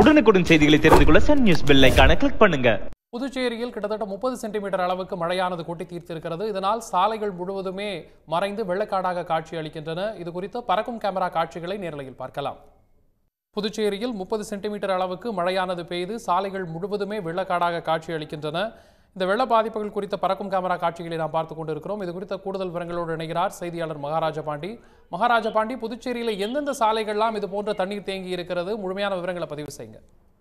உடனுக்குடன் செய்திகளை தெரிந்து கொள்ள சன் நியூஸ் பெல் ஐகானை கிளிக் பண்ணுங்க புதுச்சேரியில் கிட்டத்தட்ட முப்பது சென்டிமீட்டர் அளவுக்கு மழையானது கொட்டி தீர்த்திருக்கிறது இதனால் சாலைகள் முழுவதுமே மறைந்து வெள்ளக்காடாக காட்சி அளிக்கின்றன இது குறித்து பறக்கும் கேமரா காட்சிகளை நேரலையில் பார்க்கலாம் புதுச்சேரியில் முப்பது சென்டிமீட்டர் அளவுக்கு மழையானது பெய்து சாலைகள் முழுவதுமே வெள்ளக்காடாக காட்சி அளிக்கின்றன இந்த வெள்ள பாதிப்புகள் குறித்த பறக்கும் கேமரா காட்சிகளை நாம் பார்த்துக் கொண்டிருக்கிறோம் இது குறித்த கூடுதல் விவரங்களோடு இணைகிறார் செய்தியாளர் மகாராஜ பாண்டி மகாராஜ பாண்டி புதுச்சேரியில் எந்தெந்த சாலைகள்லாம் இது போன்ற தண்ணீர் தேங்கி இருக்கிறது முழுமையான விவரங்களை பதிவு செய்யுங்க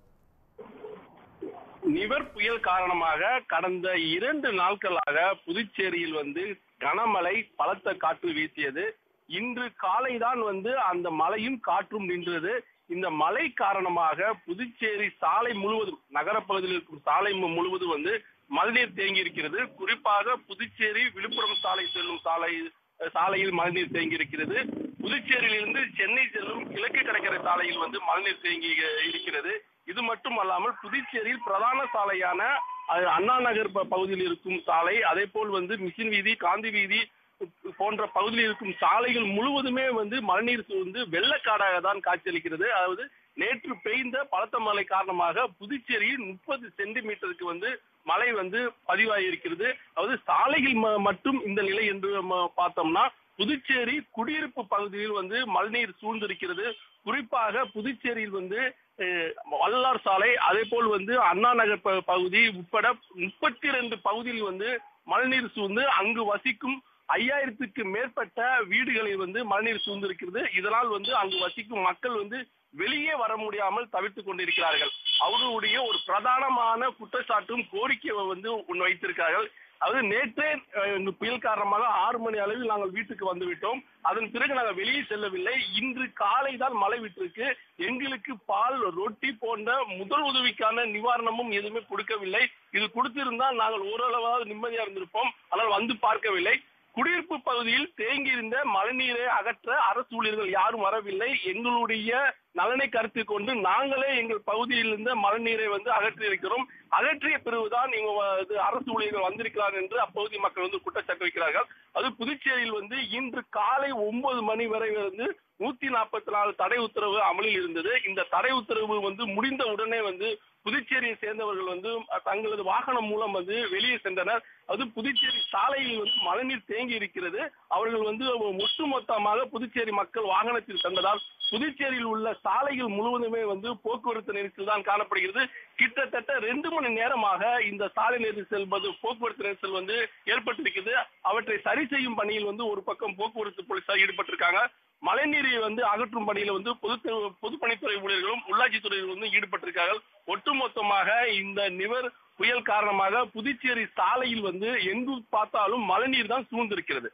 நிவர் புயல் காரணமாக கடந்த இரண்டு நாட்களாக புதுச்சேரியில் வந்து கனமழை பலத்த காற்று வீசியது இன்று காலைதான் வந்து அந்த மழையும் காற்றும் நின்றது இந்த மழை காரணமாக புதுச்சேரி சாலை முழுவதும் நகரப்பகுதியில் இருக்கும் சாலை மு- முழுவதும் வந்து மழைநீர் தேங்கி இருக்கிறது குறிப்பாக புதுச்சேரி விழுப்புரம் சாலை செல்லும் சாலை சாலையில் மழைநீர் தேங்கி இருக்கிறது புதுச்சேரியிலிருந்து சென்னை செல்லும் கிழக்கு கடற்கரை சாலையில் வந்து மழைநீர் தேங்கி இருக்கிறது இது மட்டும் அல்லாமல் புதுச்சேரியில் பிரதான சாலையான அஹ், அண்ணா நகர் ப- பகுதியில் இருக்கும் சாலை அதே போல் வந்து மிஷின் வீதி காந்தி வீதி போன்ற பகுதியில் இருக்கும் சாலைகள் முழுவதுமே வந்து மழைநீர் சூழ்ந்து வெள்ளக்காடாக தான் காட்சியளிக்கிறது அதாவது நேற்று பெய்த பலத்த மழை காரணமாக புதுச்சேரியில் முப்பது சென்டிமீட்டருக்கு வந்து மழை வந்து பதிவாகியிருக்கிறது அதாவது சாலையில் ம- மட்டும் இந்த நிலை என்று ம- பார்த்தோம்னா புதுச்சேரி குடியிருப்பு பகுதியில் வந்து மழைநீர் சூழ்ந்திருக்கிறது குறிப்பாக புதுச்சேரியில் வந்து அஹ், வல்லார் சாலை அதே போல் வந்து அண்ணா நகர் ப- பகுதி உட்பட முப்பத்தி ரெண்டு பகுதியில் வந்து மழைநீர் சூழ்ந்து அங்கு வசிக்கும் ஐயாயிரத்துக்கு மேற்பட்ட வீடுகளில் வந்து மழைநீர் சூழ்ந்திருக்கிறது இதனால் வந்து அங்கு வசிக்கும் மக்கள் வந்து வெளியே வர முடியாமல் தவிர்த்துக் கொண்டிருக்கிறார்கள் அவர்களுடைய ஒரு பிரதானமான குற்றச்சாட்டும் கோரிக்கையை வந்து ஒன்று வைத்திருக்கிறார்கள் அதாவது நேற்றே அஹ், இந்த புயல் காரணமாக ஆறு மணி அளவில் நாங்கள் வீட்டுக்கு வந்து விட்டோம் அதன் பிறகு நாங்கள் வெளியே செல்லவில்லை இன்று காலை தான் மழை விட்டிருக்கு எங்களுக்கு பால் ரொட்டி போன்ற முதல் உதவிக்கான நிவாரணமும் எதுவுமே கொடுக்கவில்லை இது கொடுத்திருந்தால் நாங்கள் ஓரளவாவது நிம்மதியா இருந்திருப்போம் ஆனால் வந்து பார்க்கவில்லை குடியிருப்பு பகுதியில் தேங்கியிருந்த மழைநீரை அகற்ற அரசு ஊழியர்கள் யாரும் வரவில்லை எங்களுடைய நலனை கருத்தில் கொண்டு நாங்களே எங்கள் பகுதியில் இருந்த மழைநீரை வந்து அகற்றி இருக்கிறோம் அகற்றிய பிறகுதான் இங்க வ- இது அரசு ஊழியர்கள் வந்திருக்கிறார் என்று அப்பகுதி மக்கள் வந்து குற்றச்சாட்டு வைக்கிறார்கள் அது புதுச்சேரியில் வந்து இன்று காலை ஒன்பது மணி வரை வந்து நூத்தி நாற்பத்தி நாலு தடை உத்தரவு அமலில் இருந்தது இந்த தடை உத்தரவு வந்து முடிந்த உடனே வந்து புதுச்சேரியை சேர்ந்தவர்கள் வந்து அஹ், தங்களது வாகனம் மூலம் வந்து வெளியே சென்றனர் அது புதுச்சேரி சாலையில் வந்து மழைநீர் தேங்கி இருக்கிறது அவர்கள் வந்து ஒட்டுமொத்தமாக புதுச்சேரி மக்கள் வாகனத்தில் சென்றதால் புதுச்சேரியில் உள்ள சாலைகள் முழுவதுமே வந்து போக்குவரத்து நெரிசல் தான் காணப்படுகிறது கிட்டத்தட்ட ரெண்டு மணி நேரமாக இந்த சாலை நெரிசல் வந்து போக்குவரத்து நெரிசல் வந்து ஏற்பட்டிருக்கிறது அவற்றை சரி செய்யும் பணியில் வந்து ஒரு பக்கம் போக்குவரத்து போலீசார் ஈடுபட்டிருக்காங்க மழைநீரை வந்து அகற்றும் பணியில வந்து பொது பொதுப்பணித்துறை ஊழியர்களும் உள்ளாட்சித்துறை வந்து ஈடுபட்டிருக்கார்கள் ஒட்டுமொத்தமாக இந்த நிவர் புயல் காரணமாக புதுச்சேரி சாலையில் வந்து எங்கு பார்த்தாலும் மழைநீர் தான் சூழ்ந்திருக்கிறது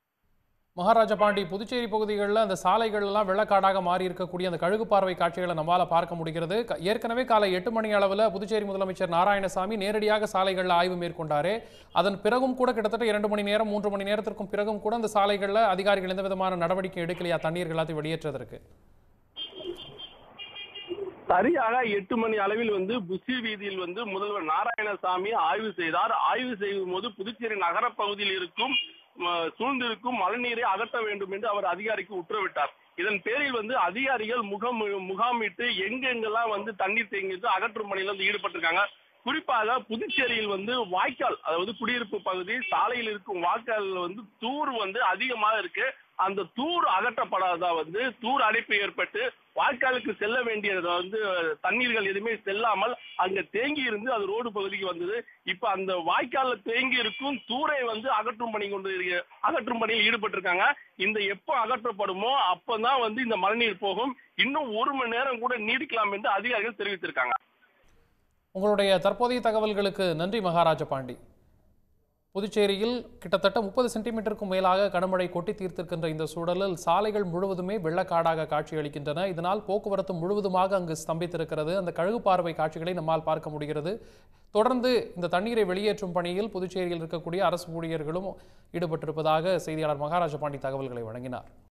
மகாராஜா பாண்டி புதுச்சேரி பகுதிகளில் அந்த சாலைகள் எல்லாம் வெள்ளக்காடாக மாறி இருக்கக்கூடிய அந்த கழுகு பார்வை காட்சிகளை நம்மால பார்க்க முடிகிறது க- ஏற்கனவே காலை எட்டு மணி அளவில் புதுச்சேரி முதலமைச்சர் நாராயணசாமி நேரடியாக சாலைகளில் ஆய்வு மேற்கொண்டாரே அதன் பிறகும் கூட கிட்டத்தட்ட இரண்டு மணி நேரம் மூன்று மணி நேரத்திற்கும் பிறகும் கூட அந்த சாலைகளில் அதிகாரிகள் எந்த விதமான நடவடிக்கை எடுக்கலையா தண்ணீர் எல்லாத்தையும் வெளியேற்றுவதற்கு சரியாக எட்டு மணி அளவில் வந்து புசி வீதியில் வந்து முதல்வர் நாராயணசாமி ஆய்வு செய்தார் ஆய்வு செய்யும் போது புதுச்சேரி நகர பகுதியில் இருக்கும் ம, சூழ்ந்திருக்கும் மழைநீரை அகற்ற வேண்டும் என்று அவர் அதிகாரிக்கு உத்தரவிட்டார் இதன் பேரில் வந்து அதிகாரிகள் முகம் முகாமிட்டு எங்கெங்கெல்லாம் வந்து தண்ணீர் தேங்கிட்டு அகற்றும் பணியில் வந்து ஈடுபட்டிருக்காங்க குறிப்பாக புதுச்சேரியில் வந்து வாய்க்கால் அதாவது குடியிருப்பு பகுதி சாலையில் இருக்கும் வாய்க்கால் வந்து தூர் வந்து அதிகமாக இருக்கு அந்த தூர் அகற்றப்படாதா வந்து தூர் அடைப்பு ஏற்பட்டு வாய்க்காலுக்கு செல்ல வேண்டியது வந்து தண்ணீர்கள் எதுவுமே செல்லாமல் அங்க தேங்கி இருந்து அது ரோடு பகுதிக்கு வந்தது இப்ப அந்த வாய்க்கால்ல தேங்கி இருக்கும் தூரை வந்து அகற்றும் பணி கொண்டு இரு- அகற்றும் பணியில் ஈடுபட்டிருக்காங்க இந்த எப்போ அகற்றப்படுமோ அப்பதான் வந்து இந்த மழைநீர் போகும் இன்னும் ஒரு மணி நேரம் கூட நீடிக்கலாம் என்று அதிகாரிகள் தெரிவித்திருக்காங்க உங்களுடைய தற்போதைய தகவல்களுக்கு நன்றி மகாராஜா பாண்டி புதுச்சேரியில் கிட்டத்தட்ட முப்பது சென்டிமீட்டருக்கும் மேலாக கனமழை கொட்டி தீர்த்திருக்கின்ற இந்த சூழலில் சாலைகள் முழுவதுமே வெள்ளக்காடாக காட்சியளிக்கின்றன இதனால் போக்குவரத்து முழுவதுமாக அங்கு ஸ்தம்பித்திருக்கிறது அந்த கழுகு பார்வை காட்சிகளை நம்மால் பார்க்க முடிகிறது தொடர்ந்து இந்த தண்ணீரை வெளியேற்றும் பணியில் புதுச்சேரியில் இருக்கக்கூடிய அரசு ஊழியர்களும் ஈடுபட்டிருப்பதாக செய்தியாளர் மகாராஜா பாண்டி தகவல்களை வழங்கினார்